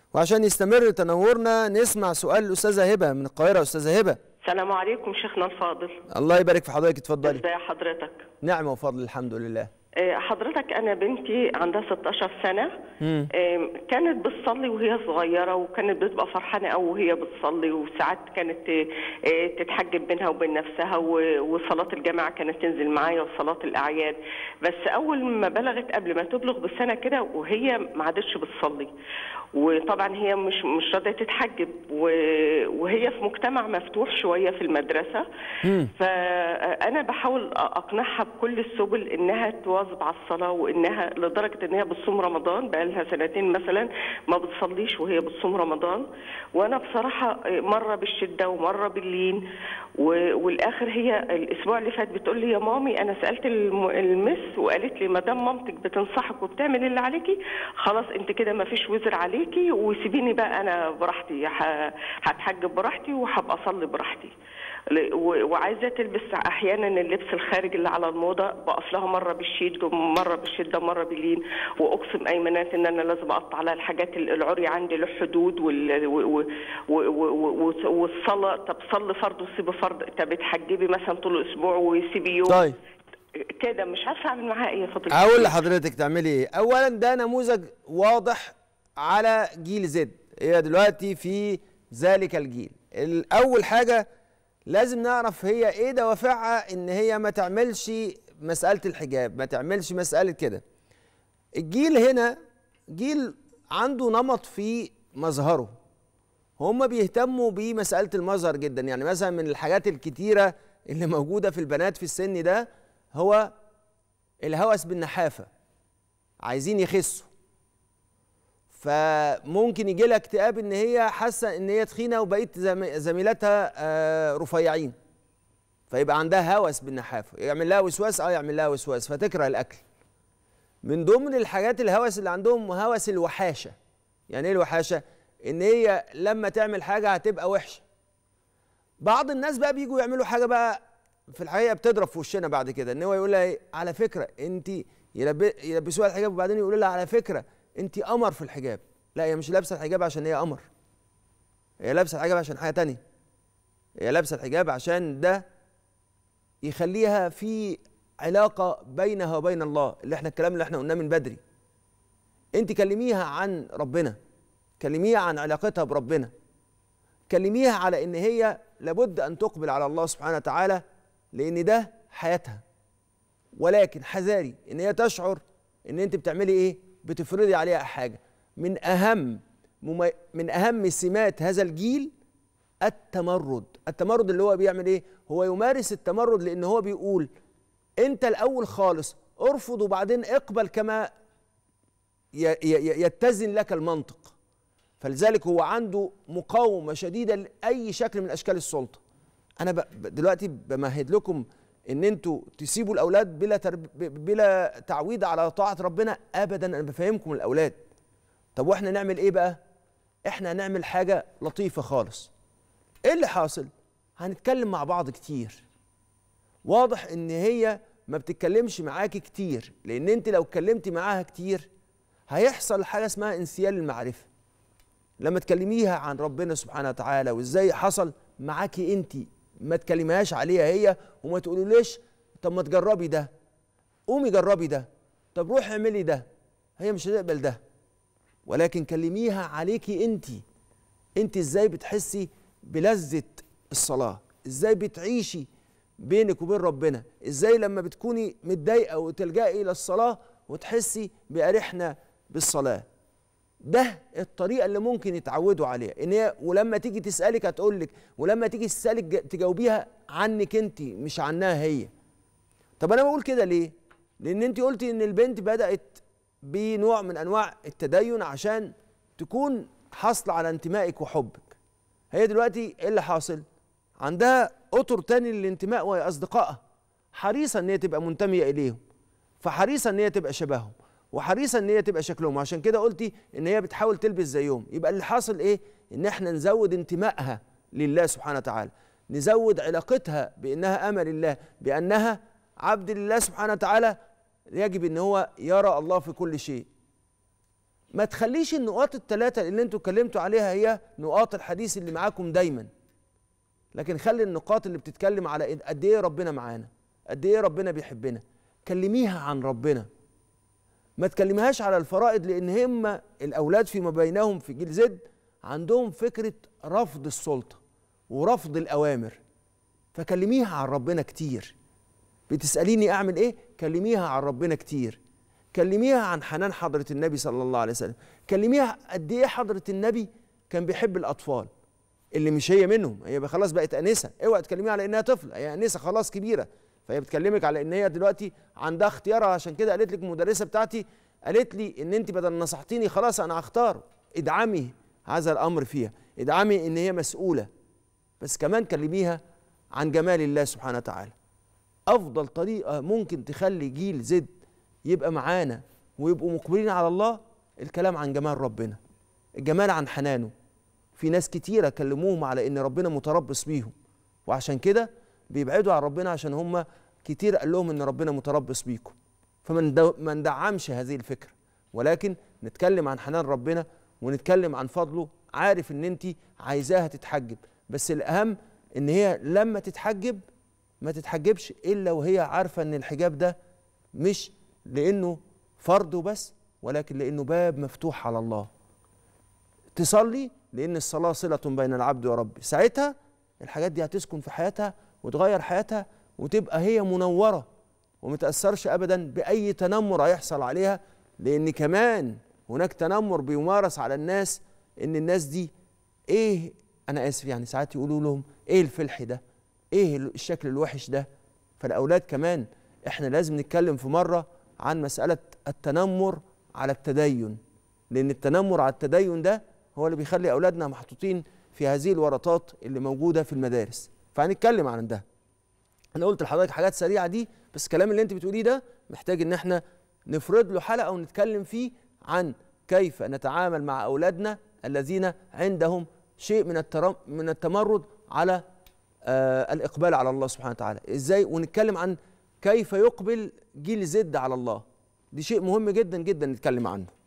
وعشان يستمر تنورنا نسمع سؤال الاستاذه هبه من القاهره استاذه هبه السلام عليكم شيخنا الفاضل الله يبارك في حضرتك اتفضلي ازي حضرتك نعمه وفضل الحمد لله آه، حضرتك انا بنتي عندها 16 سنه مم. آم، كانت بتصلي وهي صغيره وكانت بتبقى فرحانه قوي وهي بتصلي وساعات كانت آه، آه، تتحجب بينها وبين نفسها و- وصلاه الجماعه كانت تنزل معايا وصلاه الاعياد بس اول ما بلغت قبل ما تبلغ بسنه كده وهي ما عادتش بتصلي وطبعا هي مش مش راضيه تتحجب و- وهي في مجتمع مفتوح شويه في المدرسه فانا بحاول اقنعها بكل السبل انها تواظب على الصلاه وانها لدرجه ان هي بتصوم رمضان بقى لها سنتين مثلا ما بتصليش وهي بتصوم رمضان وانا بصراحه مره بالشده ومره باللين و- والاخر هي الاسبوع اللي فات بتقول لي يا مامي انا سالت الم- المس وقالت لي ما دام مامتك بتنصحك وبتعمل اللي عليكي خلاص انت كده ما فيش وزر عليكي وسيبيني بقى انا براحتي ه- هتحجب براحتي وهبقى اصلي براحتي ل- و- وعايزه تلبس احيانا اللبس الخارج اللي على الموضه بقف لها مره بالشيد ومره بالشده ومره باللين واقسم ايمانات ان انا لازم اقطع لها الحاجات ال- العري عندي له حدود وال- و- و- و- و- و- والصلاه طب صلي فرض وسيبي فرض طب اتحجبي مثلا طول الاسبوع وسيبي يوم طيب كده مش عارفه اعمل معاها ايه يا فضيله اقول الشيخ. لحضرتك تعملي ايه اولا ده نموذج واضح على جيل زد هي دلوقتي في ذلك الجيل الاول حاجه لازم نعرف هي ايه دوافعها ان هي ما تعملش مساله الحجاب ما تعملش مساله كده الجيل هنا جيل عنده نمط في مظهره هم بيهتموا بمسألة المظهر جدا يعني مثلا من الحاجات الكتيرة اللي موجودة في البنات في السن ده هو الهوس بالنحافة عايزين يخسوا فممكن يجي لها اكتئاب ان هي حاسه ان هي تخينه وبقيت زم- زميلاتها آه، رفيعين فيبقى عندها هوس بالنحافه يعمل لها وسواس اه يعمل لها وسواس فتكره الاكل من ضمن الحاجات الهوس اللي عندهم هوس الوحاشه يعني ايه الوحاشه ان هي لما تعمل حاجه هتبقى وحشه بعض الناس بقى بيجوا يعملوا حاجه بقى في الحقيقه بتضرب في وشنا بعد كده ان هو يقول لها إيه؟ على فكره انت يلب- يلبسوها الحجاب وبعدين يقول لها على فكره انت قمر في الحجاب لا هي مش لابسه الحجاب عشان هي قمر هي لابسه الحجاب عشان حاجه تانية هي لابسه الحجاب عشان ده يخليها في علاقه بينها وبين الله اللي احنا الكلام اللي احنا قلناه من بدري انت كلميها عن ربنا كلميها عن علاقتها بربنا كلميها على ان هي لابد ان تقبل على الله سبحانه وتعالى لان ده حياتها ولكن حذاري ان هي تشعر ان انت بتعملي ايه بتفرضي عليها حاجه من اهم ممي... من اهم سمات هذا الجيل التمرد التمرد اللي هو بيعمل ايه هو يمارس التمرد لان هو بيقول انت الاول خالص ارفض وبعدين اقبل كما ي... ي... يتزن لك المنطق فلذلك هو عنده مقاومه شديده لاي شكل من اشكال السلطه انا ب... ب- دلوقتي بمهد لكم ان انتوا تسيبوا الاولاد بلا ترب... ب- بلا تعويض على طاعه ربنا ابدا انا بفهمكم الاولاد طب واحنا نعمل ايه بقى احنا هنعمل حاجه لطيفه خالص ايه اللي حاصل هنتكلم مع بعض كتير واضح ان هي ما بتتكلمش معاكي كتير لان انت لو اتكلمتي معاها كتير هيحصل حاجه اسمها انسيال المعرفه لما تكلميها عن ربنا سبحانه وتعالى وازاي حصل معاكي انت ما تكلمهاش عليها هي وما تقولوليش طب ما تجربي ده قومي جربي ده طب روحي اعملي ده هي مش هتقبل ده ولكن كلميها عليكي انت انت ازاي بتحسي بلذة الصلاة ازاي بتعيشي بينك وبين ربنا ازاي لما بتكوني متضايقة وتلجئي الى الصلاة وتحسي بأرحنا بالصلاة ده الطريقه اللي ممكن يتعودوا عليها ان هي ولما تيجي تسالك هتقول لك ولما تيجي تسالك ج- تجاوبيها عنك انت مش عنها هي طب انا بقول كده ليه لان انت قلتي ان البنت بدات بنوع من انواع التدين عشان تكون حاصله على انتمائك وحبك هي دلوقتي ايه اللي حاصل عندها اطر تاني للانتماء وهي اصدقائها حريصه ان هي تبقى منتميه اليهم فحريصه ان هي تبقى شبههم وحريصه ان هي تبقى شكلهم عشان كده قلتي ان هي بتحاول تلبس زيهم يبقى اللي حاصل ايه ان احنا نزود انتمائها لله سبحانه وتعالى نزود علاقتها بانها امل الله بانها عبد لله سبحانه وتعالى يجب ان هو يرى الله في كل شيء ما تخليش النقاط الثلاثه اللي انتوا اتكلمتوا عليها هي نقاط الحديث اللي معاكم دايما لكن خلي النقاط اللي بتتكلم على قد ايه ربنا معانا قد ايه ربنا بيحبنا كلميها عن ربنا ما تكلمهاش على الفرائض لان هم الاولاد فيما بينهم في جيل زد عندهم فكره رفض السلطه ورفض الاوامر فكلميها عن ربنا كتير بتساليني اعمل ايه كلميها عن ربنا كتير كلميها عن حنان حضره النبي صلى الله عليه وسلم كلميها قد ايه حضره النبي كان بيحب الاطفال اللي مش هي منهم هي خلاص بقت انسه اوعى تكلميها على انها طفله هي انسه خلاص كبيره فهي بتكلمك على ان هي دلوقتي عندها اختيارها عشان كده قالت لك المدرسه بتاعتي قالت لي ان انت بدل نصحتيني خلاص انا هختار ادعمي هذا الامر فيها ادعمي ان هي مسؤوله بس كمان كلميها عن جمال الله سبحانه وتعالى افضل طريقه ممكن تخلي جيل زد يبقى معانا ويبقوا مقبلين على الله الكلام عن جمال ربنا الجمال عن حنانه في ناس كتيره كلموهم على ان ربنا متربص بيهم وعشان كده بيبعدوا عن ربنا عشان هم كتير قال لهم ان ربنا متربص بيكم فما ندعمش هذه الفكره ولكن نتكلم عن حنان ربنا ونتكلم عن فضله عارف ان انت عايزاها تتحجب بس الاهم ان هي لما تتحجب ما تتحجبش الا وهي عارفه ان الحجاب ده مش لانه فرض وبس ولكن لانه باب مفتوح على الله تصلي لان الصلاه صله بين العبد وربه ساعتها الحاجات دي هتسكن في حياتها وتغير حياتها وتبقى هي منوره ومتاثرش ابدا باي تنمر هيحصل عليها لان كمان هناك تنمر بيمارس على الناس ان الناس دي ايه انا اسف يعني ساعات يقولوا لهم ايه الفلح ده ايه الشكل الوحش ده فالاولاد كمان احنا لازم نتكلم في مره عن مساله التنمر على التدين لان التنمر على التدين ده هو اللي بيخلي اولادنا محطوطين في هذه الورطات اللي موجوده في المدارس فهنتكلم عن ده انا قلت لحضرتك حاجات سريعه دي بس الكلام اللي انت بتقوليه ده محتاج ان احنا نفرض له حلقه ونتكلم فيه عن كيف نتعامل مع اولادنا الذين عندهم شيء من من التمرد على آه الاقبال على الله سبحانه وتعالى ازاي ونتكلم عن كيف يقبل جيل زد على الله دي شيء مهم جدا جدا نتكلم عنه